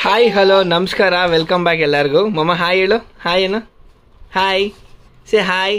hi hello ನಮಸ್ಕಾರ welcome back ಎಲ್ಲರಿಗೂ ಮಮ್ಮ ಹಾಯ್ ಹೇಳು ಹಾಯ್ ಏನು hi say hi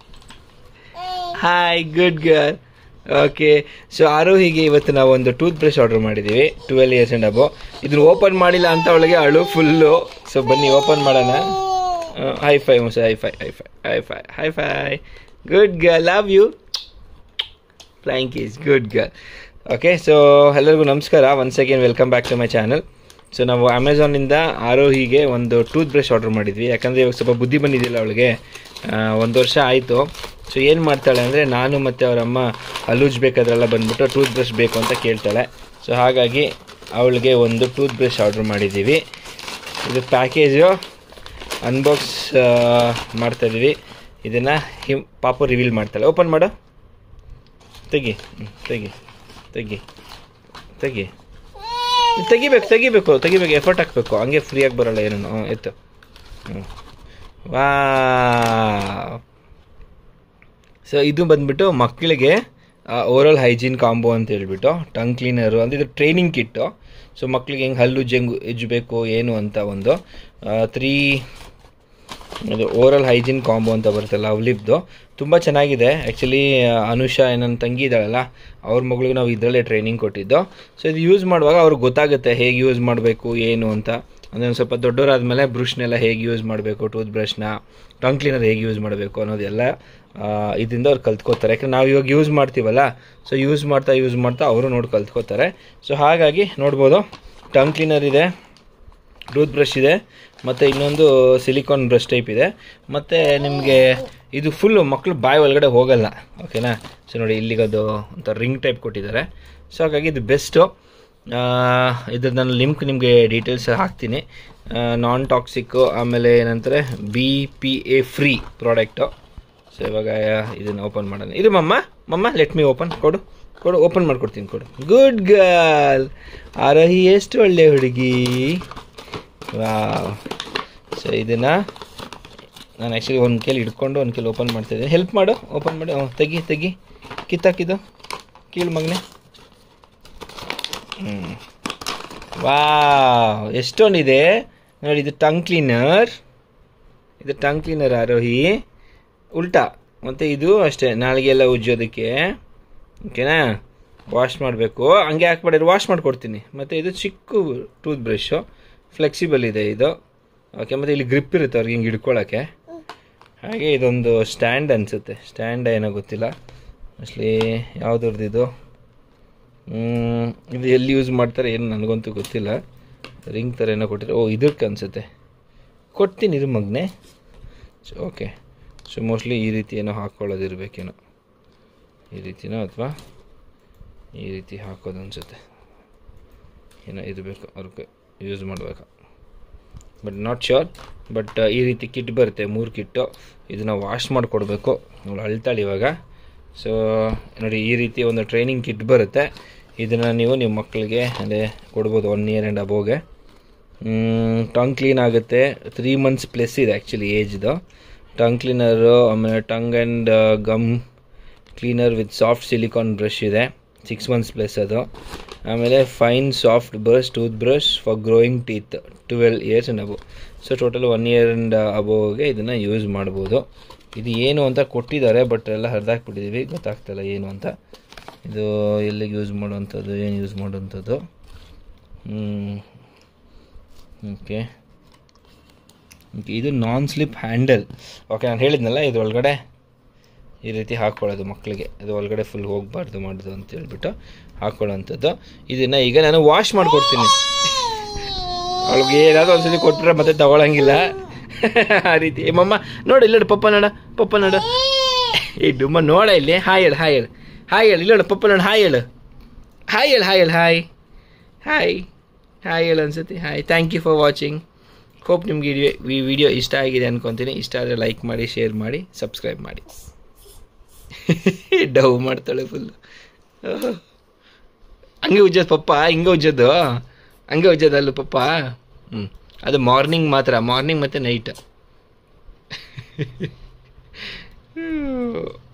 hi good girl okay so ಆರೋಹಿಗೆ ಇವತ್ತು ನಾವು ಒಂದು ಟೂತ್ ಬ್ರಷ್ ಆರ್ಡರ್ ಮಾಡಿದ್ದೀವಿ ಟ್ವೆಲ್ ಇಯರ್ಸ್ ಆ್ಯಂಡ್ ಅಬೋ ಇದನ್ನು ಓಪನ್ ಮಾಡಿಲ್ಲ ಅಂತ ಅವಳಿಗೆ ಅಳು ಫುಲ್ಲು ಸೊ ಬನ್ನಿ ಓಪನ್ ಮಾಡೋಣ ಹೈ ಫೈ ಮುಸ high five high five high five high five good girl love you flying kiss good girl okay so ಎಲ್ಲರಿಗೂ ನಮಸ್ಕಾರ once again welcome back to my channel so ನಾವು ಅಮೆಝಾನಿಂದ ಆರೋಹಿಗೆ ಒಂದು tooth brush order ಮಾಡಿದ್ವಿ ಯಾಕಂದರೆ ಇವಾಗ ಸ್ವಲ್ಪ ಬುದ್ಧಿ ಬಂದಿದ್ದಿಲ್ಲ ಅವಳಿಗೆ ಒಂದು ವರ್ಷ ಆಯಿತು ಸೊ ಏನು ಮಾಡ್ತಾಳೆ ಅಂದರೆ ನಾನು ಮತ್ತು ಅವರ ಅಮ್ಮ ಹಲ್ಲುಜ್ಬೇಕಾದ್ರೆಲ್ಲ ಬಂದ್ಬಿಟ್ಟು ಟೂತ್ ಬ್ರಷ್ ಬೇಕು ಅಂತ ಕೇಳ್ತಾಳೆ ಸೊ ಹಾಗಾಗಿ ಅವಳಿಗೆ ಒಂದು ಟೂತ್ ಬ್ರಷ್ ಆರ್ಡರ್ ಮಾಡಿದ್ದೀವಿ ಇದು ಪ್ಯಾಕೇಜು ಅನ್ಬಾಕ್ಸ್ ಮಾಡ್ತಾಯಿದ್ವಿ ಇದನ್ನು ಹಿಮ್ ಪಾಪು ರಿವೀಲ್ ಮಾಡ್ತಾಳೆ ಓಪನ್ ಮಾಡು ತೆಗಿ ಹ್ಮ್, ತೆಗಿ ತೆಗಿ ತೆಗಿ ತೆಗಿಬೇಕು ತೆಗಿಬೇಕು ತೆಗಿಬೇಕು ಎಫರ್ಟ್ ಹಾಕಬೇಕು ಹಂಗೆ ಫ್ರೀಯಾಗಿ ಬರೋಲ್ಲ ಏನೂ ಹ್ಞೂ ಎತ್ತು ಹ್ಞೂ ವಾ ಸೊ ಇದು ಬಂದ್ಬಿಟ್ಟು ಮಕ್ಕಳಿಗೆ ಓರಲ್ ಹೈಜೀನ್ ಕಾಂಬೋ ಅಂತ ಹೇಳ್ಬಿಟ್ಟು ಟಂಗ್ ಕ್ಲೀನರು ಅಂದರೆ ಇದು ಟ್ರೈನಿಂಗ್ ಕಿಟ್ಟು ಸೊ ಮಕ್ಕಳಿಗೆ ಹೆಂಗೆ ಹಲ್ಲು ಜಂಗು ಎಜ್ಜಬೇಕು ಏನು ಅಂತ ಒಂದು ತ್ರೀ ಅದು ಓರಲ್ ಹೈಜೀನ್ ಕಾಂಬೋ ಅಂತ ಬರುತ್ತಲ್ಲ ಅವ್ಲಿಬ್ದು ತುಂಬ ಚೆನ್ನಾಗಿದೆ ಆ್ಯಕ್ಚುಲಿ ಅನುಷಾ ನನ್ನ ತಂಗಿ ಇದ್ದಾಳಲ್ಲ ಅವ್ರ ಮಗಳಿಗೆ ನಾವು ಇದರಲ್ಲೇ ಟ್ರೈನಿಂಗ್ ಕೊಟ್ಟಿದ್ದು ಸೊ ಇದು ಯೂಸ್ ಮಾಡುವಾಗ ಅವ್ರಿಗೆ ಗೊತ್ತಾಗುತ್ತೆ ಹೇಗೆ ಯೂಸ್ ಮಾಡಬೇಕು ಏನು ಅಂತ ಅಂದರೆ ಒಂದು ಸ್ವಲ್ಪ ದೊಡ್ಡವರಾದ್ಮೇಲೆ ಬ್ರಷ್ನೆಲ್ಲ ಹೇಗೆ ಯೂಸ್ ಮಾಡಬೇಕು ಟೂತ್ ಬ್ರಷ್ನ ಟಂಗ್ ಕ್ಲೀನರ್ ಹೇಗೆ ಯೂಸ್ ಮಾಡಬೇಕು ಅನ್ನೋದೆಲ್ಲ ಆ, ಇದರಿಂದ ಅವ್ರು ಕಲ್ತ್ಕೋತಾರೆ ಯಾಕಂದ್ರೆ ನಾವು ಇವಾಗ ಯೂಸ್ ಮಾಡ್ತೀವಲ್ಲ ಸೊ ಯೂಸ್ ಮಾಡ್ತಾ ಯೂಸ್ ಮಾಡ್ತಾ ಅವರು ನೋಡಿ ಕಲ್ತ್ಕೋತಾರೆ ಸೊ ಹಾಗಾಗಿ ನೋಡ್ಬೋದು ಟಂಗ್ ಕ್ಲೀನರ್ ಇದೆ ಟೂತ್ ಬ್ರಷ್ ಇದೆ ಮತ್ತು ಇನ್ನೊಂದು ಸಿಲಿಕಾನ್ ಬ್ರಷ್ ಟೈಪ್ ಇದೆ ಮತ್ತು ನಿಮಗೆ ಇದು ಫುಲ್ಲು ಮಕ್ಕಳು ಬಾಯಿ ಒಳಗಡೆ ಹೋಗಲ್ಲ ಓಕೆನಾ ಸೊ ನೋಡಿ ಇಲ್ಲಿಗದು ಒಂಥರ ರಿಂಗ್ ಟೈಪ್ ಕೊಟ್ಟಿದ್ದಾರೆ ಸೊ ಹಾಗಾಗಿ ಇದು ಬೆಸ್ಟು ಇದ್ರ ನಾನು ಲಿಂಕ್ ನಿಮಗೆ ಡೀಟೇಲ್ಸ್ ಹಾಕ್ತೀನಿ ನಾನ್ ಟಾಕ್ಸಿಕ್ಕು ಆಮೇಲೆ ಏನಂತಾರೆ B P A free product so ಇವಾಗ ಇದನ್ನು ಓಪನ್ ಮಾಡೋಣ ಇದು ಮಮ್ಮ ಮಮ್ಮ ಲೆಟ್ ಮಿ ಓಪನ್ ಕೊಡು ಕೊಡು ಓಪನ್ ಮಾಡ್ಕೊಡ್ತೀನಿ ಕೊಡು ಗುಡ್ ಗರ್ಲ್ ಆರೋಹಿ ಎಷ್ಟು ಒಳ್ಳೆ ಹುಡುಗಿ ವಾವ್ ಸೊ ಇದನ್ನು ನಾನು ಆ್ಯಕ್ಚುಲಿ ಒಂದು ಕೇಳಿ ಹಿಡ್ಕೊಂಡು ಒಂದು ಕೇಳಿ ಓಪನ್ ಮಾಡ್ತಾಯಿದ್ದೀನಿ ಹೆಲ್ಪ್ ಮಾಡು ಓಪನ್ ಮಾಡಿ ಹ್ಞೂ ತೆಗಿ ತೆಗಿ ಕಿತ್ತಾಕಿದ್ದು ಕೀಳು ಮಗನೆ ಹ್ಞೂ ವಾವ್ ಎಷ್ಟೊಂದಿದೆ ನೋಡಿ ಇದು ಟಂಗ್ ಕ್ಲೀನರ್ ಇದು ಟಂಗ್ ಕ್ಲೀನರ್ ಆರೋಹಿ ಉಲ್ಟಾ ಮತ್ತು ಇದು ಅಷ್ಟೇ ನಾಳೆಗೆಲ್ಲ ಉಜ್ಜೋದಕ್ಕೆ ಓಕೆನಾ ವಾಶ್ ಮಾಡಬೇಕು ಹಂಗೆ ಹಾಕ್ಬೇಡ್ರಿ ವಾಶ್ ಮಾಡಿಕೊಡ್ತೀನಿ ಮತ್ತು ಇದು ಚಿಕ್ಕ ಟೂತ್ ಬ್ರಷು ಫ್ಲೆಕ್ಸಿಬಲ್ ಇದೆ ಇದು ಓಕೆ ಮತ್ತು ಇಲ್ಲಿ ಗ್ರಿಪ್ ಇರುತ್ತೆ ಅವ್ರಿಗೆ ಹಿಂಗೆ ಹಿಡ್ಕೊಳ್ಳೋಕ್ಕೆ ಹಾಗೆ ಇದೊಂದು ಸ್ಟ್ಯಾಂಡ್ ಅನಿಸುತ್ತೆ ಸ್ಟ್ಯಾಂಡ್ ಏನೋ ಗೊತ್ತಿಲ್ಲ ಮೋಸ್ಟ್ಲಿ ಯಾವುದ್ರದ್ದು ಇದು ಹ್ಮ್, ಇದು ಎಲ್ಲಿ ಯೂಸ್ ಮಾಡ್ತಾರೆ ಏನು ನನಗಂತೂ ಗೊತ್ತಿಲ್ಲ ರಿಂಗ್ ಥರ ಏನೋ ಕೊಟ್ಟಿದ್ದಾರೆ ಓ ಇದಕ್ಕೆ ಅನಿಸುತ್ತೆ ಕೊಡ್ತೀನಿ ಇದು ಮಗನೆ ಸೊ ಓಕೆ ಸೊ ಮೋಸ್ಟ್ಲಿ ಈ ರೀತಿ ಏನೋ ಹಾಕ್ಕೊಳ್ಳೋದಿರ್ಬೇಕೇನೋ ಈ ರೀತಿನೋ ಅಥವಾ ಈ ರೀತಿ ಹಾಕೋದು ಅನಿಸುತ್ತೆ ಏನೋ ಇರಬೇಕು ಅವ್ರಿಗೆ ಯೂಸ್ ಮಾಡಬೇಕು ಬಟ್ ನಾಟ್ ಶ್ಯೂರ್ ಬಟ್ ಈ ರೀತಿ ಕಿಟ್ ಬರುತ್ತೆ ಮೂರು ಕಿಟ್ಟು ಇದನ್ನು ವಾಶ್ ಮಾಡಿಕೊಡ್ಬೇಕು ಅವಳು ಅಳ್ತಾಳೆ ಇವಾಗ ಸೊ ನೋಡಿ ಈ ರೀತಿ ಒಂದು ಟ್ರೈನಿಂಗ್ ಕಿಟ್ ಬರುತ್ತೆ ಇದನ್ನು ನೀವು ನಿಮ್ಮ ಮಕ್ಕಳಿಗೆ ಅದೇ ಕೊಡ್ಬೋದು ಒನ್ ಇಯರ್ ಆ್ಯಂಡ್ ಅಬೋಗೆ ಟಂಗ್ ಕ್ಲೀನ್ ಆಗುತ್ತೆ ತ್ರೀ ಮಂತ್ಸ್ ಪ್ಲಸ್ ಇದೆ ಆ್ಯಕ್ಚುಲಿ ಏಜ್ದು ಟಂಗ್ ಕ್ಲೀನರು ಆಮೇಲೆ tongue and gum cleaner with soft silicone brush ಇದೆ ಸಿಕ್ಸ್ ಮಂತ್ಸ್ ಪ್ಲಸ್ ಅದು ಆಮೇಲೆ fine soft brush tooth brush for growing teeth twelve years and above so total one year and ಅಬೋಗೆ ಇದನ್ನು use ಮಾಡ್ಬೋದು ಇದು ಏನು ಅಂತ ಕೊಟ್ಟಿದ್ದಾರೆ ಬಟ್ ಎಲ್ಲ ಹರಿದಾಕ್ಬಿಟ್ಟಿದ್ದೀವಿ ಗೊತ್ತಾಗ್ತಿಲ್ಲ ಏನು ಅಂತ ಇದು ಎಲ್ಲಿಗೆ ಯೂಸ್ ಮಾಡುವಂಥದ್ದು ಏನು ಯೂಸ್ ಮಾಡುವಂಥದ್ದು ಓಕೆ ಓಕೆ ಇದು ನಾನ್ ಸ್ಲಿಪ್ ಹ್ಯಾಂಡಲ್ ಓಕೆ ನಾನು ಹೇಳಿದ್ನಲ್ಲ ಇದು ಒಳಗಡೆ ಈ ರೀತಿ ಹಾಕ್ಕೊಳ್ಳೋದು ಮಕ್ಕಳಿಗೆ ಅದು ಒಳಗಡೆ ಫುಲ್ ಹೋಗಬಾರ್ದು ಮಾಡೋದು ಅಂತ ಹೇಳ್ಬಿಟ್ಟು ಹಾಕ್ಕೊಳ್ಳೋವಂಥದ್ದು ಇದನ್ನು ಈಗ ನಾನು ವಾಶ್ ಮಾಡಿಕೊಡ್ತೀನಿ ಅವಳಿಗೆ ಏನಾದರೂ ಒಂದ್ಸತಿ ಕೊಟ್ಬಿಟ್ರೆ ಮತ್ತೆ ತಗೊಳಂಗಿಲ್ಲ ಆ ರೀತಿ ಏ ಮಮ್ಮ ನೋಡು ಇಲ್ಲ ನೋಡು ಪಪ್ಪ ನೋಡ ಪಪ್ಪ ನೋಡು ಏ ಡುಮ್ಮ ನೋಡ ಇಲ್ಲಿ ಹಾಯ್ ಹೇಳು ಹಾಯ್ ಹೇಳು ಹಾಯ್ ಹೇಳು ಇಲ್ಲ ನೋಡು ಪಪ್ಪ ನೋಡು ಹಾಯ್ ಹೇಳು ಹಾಯ್ ಹೇಳು ಹಾಯ್ ಹೇಳು ಹಾಯ್ ಹಾಯ್ ಹಾಯ್ ಹೇಳು ಅನ್ಸುತ್ತೆ hi thank you for watching hope ನಿಮ್ಗೆ ಈ ವಿಡಿಯೋ ಇಷ್ಟ ಆಗಿದೆ ಅನ್ಕೊತೀನಿ ಇಷ್ಟ ಆದರೆ ಲೈಕ್ ಮಾಡಿ ಶೇರ್ ಮಾಡಿ ಸಬ್ಸ್ಕ್ರೈಬ್ ಮಾಡಿ ಡವ್ ಮಾಡ್ತಾಳೆ ಫುಲ್ಲು ಹಂಗೆ ಉಜ್ಜೋದು ಪಪ್ಪ ಹಿಂಗೆ ಉಜ್ಜೋದು ಹಂಗೆ ಉಜ್ಜೋದು ಅಲ್ಲ ಪಪ್ಪ ಹ್ಞೂ ಅದು ಮಾರ್ನಿಂಗ್ ಮಾತ್ರ ಮಾರ್ನಿಂಗ್ ಮತ್ತು ನೈಟ್